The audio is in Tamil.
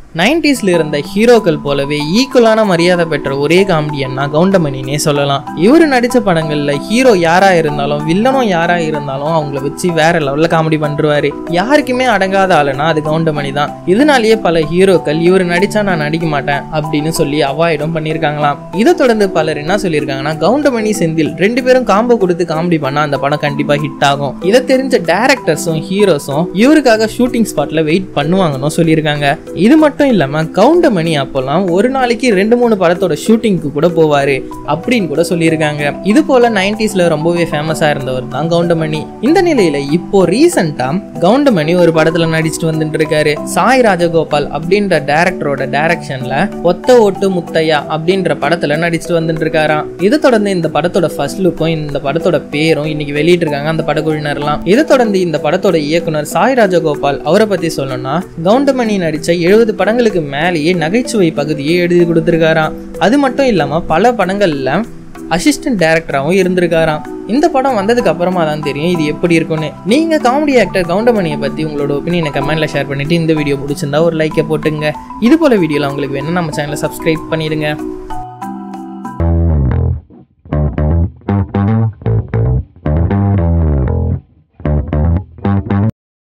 நைன்டிஸ்ல இருந்த ஹீரோக்கள் போலவே ஈக்குவலான மரியாதை பெற்ற ஒரே காமெடியன்னா கவுண்டமணினே சொல்லலாம் இவர் நடிச்ச படங்கள்ல ஹீரோ யாரா இருந்தாலும் வில்லனும் யாரா இருந்தாலும் அவங்கள வச்சு வேற லெவல்ல காமெடி பண்றாரு யாருக்குமே அடங்காத ஆளுனா அது கவுண்டமணி தான் இதனாலேயே பல ஹீரோக்கள் இவர் நடிச்சா நான் நடிக்க மாட்டேன் அப்படின்னு சொல்லி அவாய்டும் பண்ணியிருக்காங்களாம் இதை தொடர்ந்து பலர் என்ன சொல்லியிருக்காங்கன்னா கவுண்டமணி செந்தில் ரெண்டு பேரும் காம்போ கொடுத்து காமெடி பண்ணா அந்த படம் கண்டிப்பா ஹிட் ஆகும் இதை தெரிஞ்ச டேரக்டர்ஸும் ஹீரோஸும் இவருக்காக ஷூட்டிங் ஸ்பாட்ல வெயிட் பண்ணுவாங்கன்னு சொல்லியிருக்காங்க இது மட்டும் இல்லாம கவுண்டமணி அப்போல்லாம் ஒரு நாளைக்கு ரெண்டு மூணு படத்தோட ஷூட்டிங்க்கு கூட போவாரு அப்படின்னு கூட சொல்லியிருக்காங்க இது போல நைன்டிஸ்ல ரொம்பவே ஃபேமஸா இருந்தவர் தான் கவுண்டமணி இந்த நிலையில இப்போ ரீசெண்டா கவுண்டமணி ஒரு படத்துல நடிச்சுட்டு வந்துட்டு இருக்காரு சாய் ராஜகோபால் அப்படின்ற டேரக்டரோட டைரக்ஷன்ல ஒத்த ஓட்டு முத்தையா அப்படின்ற படத்துல நடிச்சுட்டு வந்துட்டு இருக்காராம் இதை தொடர்ந்து இந்த படத்தோட ஃபர்ஸ்ட் லுக்கும் இந்த படத்தோட பேரும் இன்னைக்கு வெளியிட்டிருக்காங்க அந்த படக்குழுவினர்லாம் இதை தொடர்ந்து இந்த படத்தோட இயக்குனர் சாய் ராஜகோபால் அவரை பத்தி சொல்லணும்னா கவுண்டமணி நடிச்ச எழுபது படங்களுக்கு மேலேயே நகைச்சுவை பகுதியை எழுதி கொடுத்துருக்காராம் அது மட்டும் இல்லாம பல படங்கள்ல அசிஸ்டன்ட் டைரக்டராகவும் இருந்திருக்காராம் இந்த படம் வந்ததுக்கு அப்புறமா தான் தெரியும் இது எப்படி இருக்கும்னு நீங்க காமெடி ஆக்டர் கவுண்டமணியை பத்தி உங்களோட ஒப்பீனியனை கமெண்ட்ல ஷேர் பண்ணிட்டு இந்த வீடியோ பிடிச்சிருந்தா ஒரு லைக்கை போட்டுங்க இது போல வீடியோலாம் உங்களுக்கு வேணும் நம்ம சேனலை சப்ஸ்கிரைப் பண்ணிடுங்க